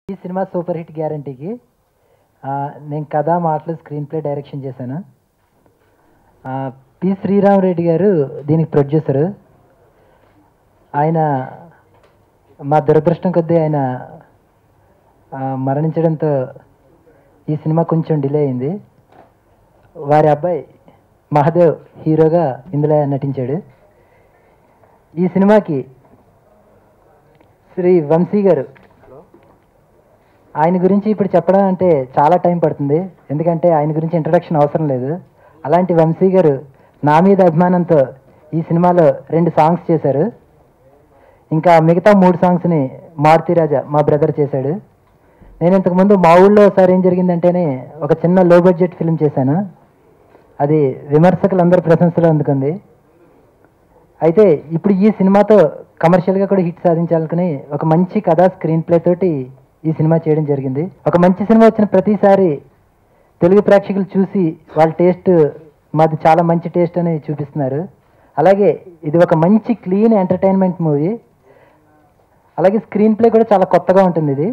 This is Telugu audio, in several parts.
ఈ సినిమా సూపర్ హిట్ గ్యారంటీకి ఆ, నేను కథ మాటలు స్క్రీన్ ప్లే డైరెక్షన్ చేశాను ఆ, పి శ్రీరామ్ రెడ్డి గారు దీనికి ప్రొడ్యూసరు ఆయన మా దురదృష్టం కొద్దీ ఆయన ఆ, మరణించడంతో ఈ సినిమా కొంచెం డిలే అయింది వారి అబ్బాయి మహాదేవ్ హీరోగా ఇందులో నటించాడు ఈ సినిమాకి శ్రీ వంశీ గారు ఆయన గురించి ఇప్పుడు చెప్పడం అంటే చాలా టైం పడుతుంది ఎందుకంటే ఆయన గురించి ఇంట్రడక్షన్ అవసరం లేదు అలాంటి వంశీ గారు నా మీద అభిమానంతో ఈ సినిమాలో రెండు సాంగ్స్ చేశారు ఇంకా మిగతా మూడు సాంగ్స్ని మారుతి రాజా మా బ్రదర్ చేశాడు నేను ఇంతకుముందు మా ఊళ్ళో ఒకసారి ఏం జరిగిందంటేనే ఒక చిన్న లో బడ్జెట్ ఫిల్మ్ చేశాను అది విమర్శకులందరూ ప్రశంసలు అందుకుంది అయితే ఇప్పుడు ఈ సినిమాతో కమర్షియల్గా కూడా హిట్ సాధించాలనుకుని ఒక మంచి కథ స్క్రీన్ ప్లే తోటి ఈ సినిమా చేయడం జరిగింది ఒక మంచి సినిమా వచ్చిన ప్రతిసారి తెలుగు ప్రేక్షకులు చూసి వాళ్ళ టేస్ట్ మాది చాలా మంచి టేస్ట్ అని చూపిస్తున్నారు అలాగే ఇది ఒక మంచి క్లీన్ ఎంటర్టైన్మెంట్ మూవీ అలాగే స్క్రీన్ ప్లే కూడా చాలా కొత్తగా ఉంటుంది ఇది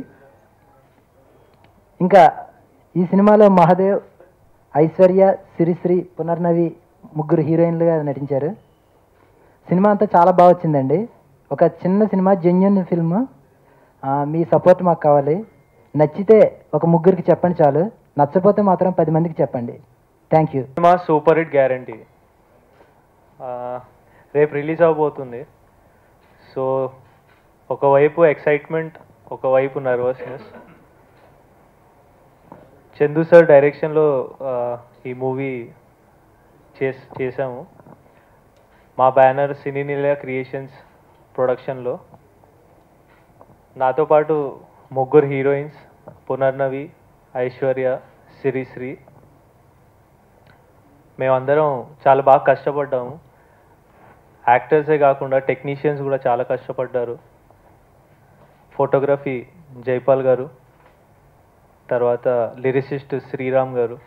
ఇంకా ఈ సినిమాలో మహాదేవ్ ఐశ్వర్య సిరిశ్రీ పునర్నవి ముగ్గురు హీరోయిన్లుగా నటించారు సినిమా అంతా చాలా బాగా వచ్చిందండి ఒక చిన్న సినిమా జెన్యున్ ఫిల్మ్ మీ సపోర్ట్ మాకు కావాలి నచ్చితే ఒక ముగ్గురికి చెప్పండి చాలు నచ్చపోతే మాత్రం పది మందికి చెప్పండి థ్యాంక్ యూ సినిమా సూపర్ హిట్ గ్యారంటీ రేపు రిలీజ్ అవబోతుంది సో ఒకవైపు ఎక్సైట్మెంట్ ఒకవైపు నర్వస్నెస్ చందు సార్ డైరెక్షన్లో ఆ, ఈ మూవీ చేస్ చేసాము మా బ్యానర్ సినీ నిలయ క్రియేషన్స్ ప్రొడక్షన్లో నాతో పాటు ముగ్గురు హీరోయిన్స్ పునర్నవి ఐశ్వర్య సిరిశ్రీ మేమందరం చాలా బాగా కష్టపడ్డాము యాక్టర్సే కాకుండా టెక్నీషియన్స్ కూడా చాలా కష్టపడ్డారు ఫోటోగ్రఫీ జైపాల్ గారు తర్వాత లిరిసిస్ట్ శ్రీరామ్ గారు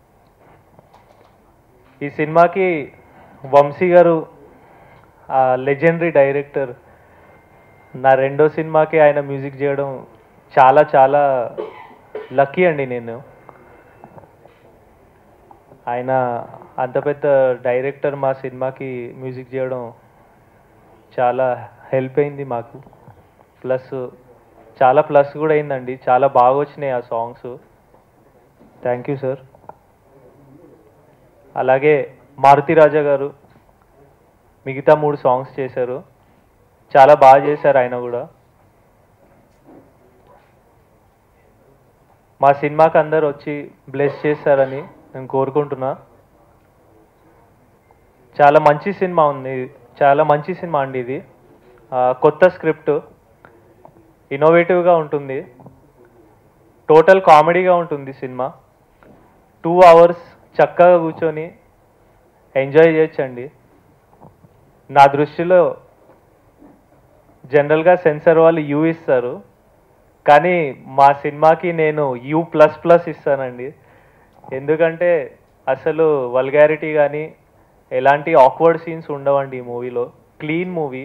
ఈ సినిమాకి వంశీ గారు లెజెండరీ డైరెక్టర్ నా రెండో సినిమాకి ఆయన మ్యూజిక్ చేయడం చాలా చాలా లక్కీ అండి నేను ఆయన అంత పెద్ద డైరెక్టర్ మా సినిమాకి మ్యూజిక్ చేయడం చాలా హెల్ప్ అయింది మాకు ప్లస్ చాలా ప్లస్ కూడా అయిందండి చాలా బాగా వచ్చినాయి ఆ సాంగ్స్ థ్యాంక్ యూ సార్ అలాగే మారుతి రాజా గారు మిగతా మూడు సాంగ్స్ చేశారు చాలా బాగా చేశారు ఆయన కూడా మా సినిమాకి అందరు వచ్చి బ్లెస్ చేస్తారని నేను కోరుకుంటున్నా చాలా మంచి సినిమా ఉంది చాలా మంచి సినిమా అండి ఇది ఆ, కొత్త స్క్రిప్ట్ ఇన్నోవేటివ్గా ఉంటుంది టోటల్ కామెడీగా ఉంటుంది సినిమా టూ అవర్స్ చక్కగా కూర్చొని ఎంజాయ్ చేయొచ్చండి నా దృష్టిలో జనరల్గా సెన్సర్ వాళ్ళు యూ ఇస్తారు కానీ మా సినిమాకి నేను యూ ప్లస్ ప్లస్ ఇస్తానండి ఎందుకంటే అసలు వల్గారిటీ కానీ ఎలాంటి ఆక్వర్డ్ సీన్స్ ఉండవండి ఈ మూవీలో క్లీన్ మూవీ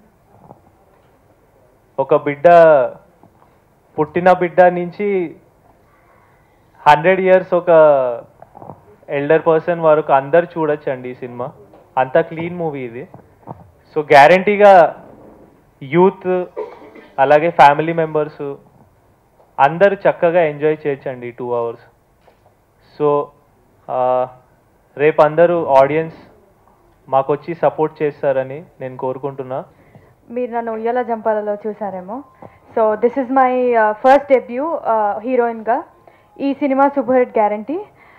ఒక బిడ్డ పుట్టిన బిడ్డ నుంచి హండ్రెడ్ ఇయర్స్ ఒక ఎల్డర్ పర్సన్ వరకు అందరు చూడొచ్చండి ఈ సినిమా అంత క్లీన్ మూవీ ఇది సో గ్యారంటీగా యూత్ అలాగే ఫ్యామిలీ మెంబర్స్ అందరూ చక్కగా ఎంజాయ్ చేయొచ్చండి టూ అవర్స్ సో ఆ, రేపు అందరూ ఆడియన్స్ మాకు వచ్చి సపోర్ట్ చేస్తారని నేను కోరుకుంటున్నా మీరు నన్ను ఉయ్యాల జంపాలలో చూసారేమో so this is my first debut హీరోయిన్గా ఈ సినిమా సూపర్ హిట్ గ్యారంటీ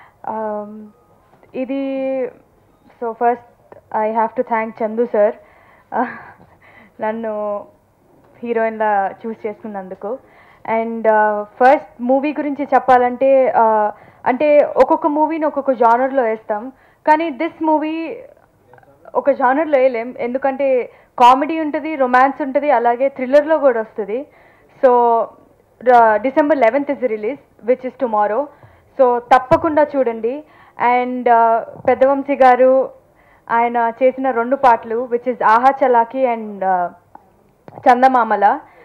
ఇది so first I have to thank Chandu sir నన్ను హీరోయిన్లా చూస్ చేసుకున్నందుకు అండ్ ఫస్ట్ మూవీ గురించి చెప్పాలంటే uh, అంటే ఒక్కొక్క మూవీని ఒక్కొక్క జానర్లో వేస్తాం కానీ దిస్ మూవీ ఒక జానర్లో వేయలేం ఎందుకంటే కామెడీ ఉంటుంది రొమాన్స్ ఉంటుంది అలాగే థ్రిల్లర్లో కూడా వస్తుంది so December eleventh is release which is tomorrow so తప్పకుండా చూడండి అండ్ పెద్దవంశీ గారు ఆయన చేసిన రెండు పాటలు విచ్ ఇస్ ఆహా చలాకి అండ్ చందమామల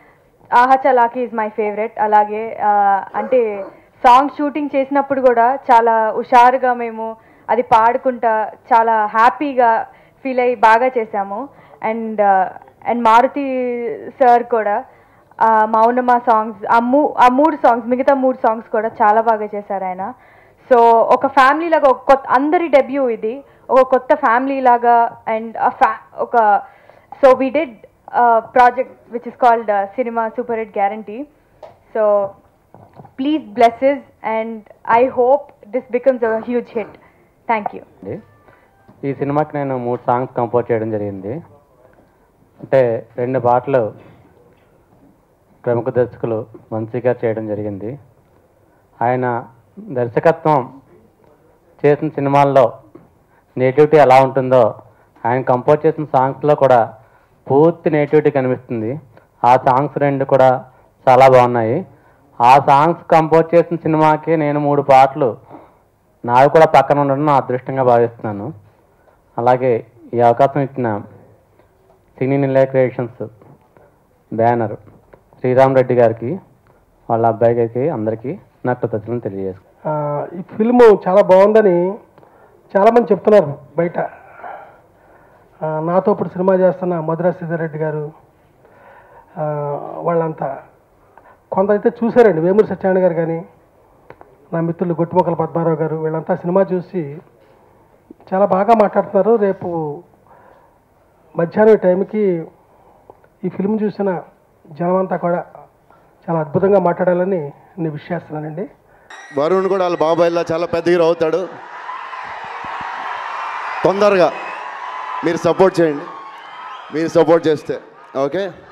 ఆహా చలాకి ఈజ్ మై ఫేవరెట్ అలాగే ఆ, అంటే సాంగ్ షూటింగ్ చేసినప్పుడు కూడా చాలా హుషారుగా మేము అది పాడుకుంటా చాలా హ్యాపీగా ఫీల్ అయ్యి బాగా చేసాము అండ్ అండ్ మారుతి సార్ కూడా ఆ, మౌనమా సాంగ్స్ ఆ మూ ఆ మూడు సాంగ్స్ మిగతా మూడు సాంగ్స్ కూడా చాలా బాగా చేశారు ఆయన సో ఒక ఫ్యామిలీ లాగా ఒక కొత్త అందరి డెబ్యూ ఇది ఒక కొత్త ఫ్యామిలీ లాగా అండ్ ఒక so we did project which is called సినిమా super hit guarantee so please blesses and I hope this becomes a huge hit thank you అండి ఈ సినిమాకి నేను మూడు సాంగ్స్ కంపోజ్ చేయడం జరిగింది అంటే రెండు పాటలు ప్రముఖ దర్శకులు వంశీ గారు చేయడం జరిగింది ఆయన దర్శకత్వం చేసిన సినిమాల్లో నేటివిటీ ఎలా ఉంటుందో ఆయన కంపోజ్ చేసిన సాంగ్స్లో కూడా పూర్తి నేటివిటీ కనిపిస్తుంది ఆ సాంగ్స్ రెండు కూడా చాలా బాగున్నాయి ఆ సాంగ్స్ కంపోజ్ చేసిన సినిమాకి నేను మూడు పాటలు నావి కూడా పక్కన ఉండడం నా అదృష్టంగా భావిస్తున్నాను అలాగే ఈ అవకాశం ఇచ్చిన సినీ నిలయ క్రియేషన్స్ బ్యానర్ శ్రీరామ్ రెడ్డి గారికి వాళ్ళ అబ్బాయి గారికి అందరికీ నా కృతజ్ఞతలు తెలియజేసుకుంటాను ఆ, ఈ ఫిల్ము చాలా బాగుందని చాలామంది చెప్తున్నారు బయట ఆ, నాతో ఇప్పుడు సినిమా చేస్తున్న మధురా శ్రీధర్ రెడ్డి గారు ఆ, వాళ్ళంతా కొందరైతే చూశారండి వేమూరి సత్యనారాయణ గారు కానీ నా మిత్రులు గొట్టుమొక్కల పద్మారావు గారు వీళ్ళంతా సినిమా చూసి చాలా బాగా మాట్లాడుతున్నారు రేపు మధ్యాహ్నం ఈ టైంకి ఈ ఫిల్మ్ చూసిన జనమంతా కూడా చాలా అద్భుతంగా మాట్లాడాలని నేను విష్ చేస్తున్నానండి వరుణ్ కూడా వాళ్ళ బాబాయ్లా చాలా పెద్ద హీరో అవుతాడు తొందరగా మీరు సపోర్ట్ చేయండి మీరు సపోర్ట్ చేస్తే ఓకే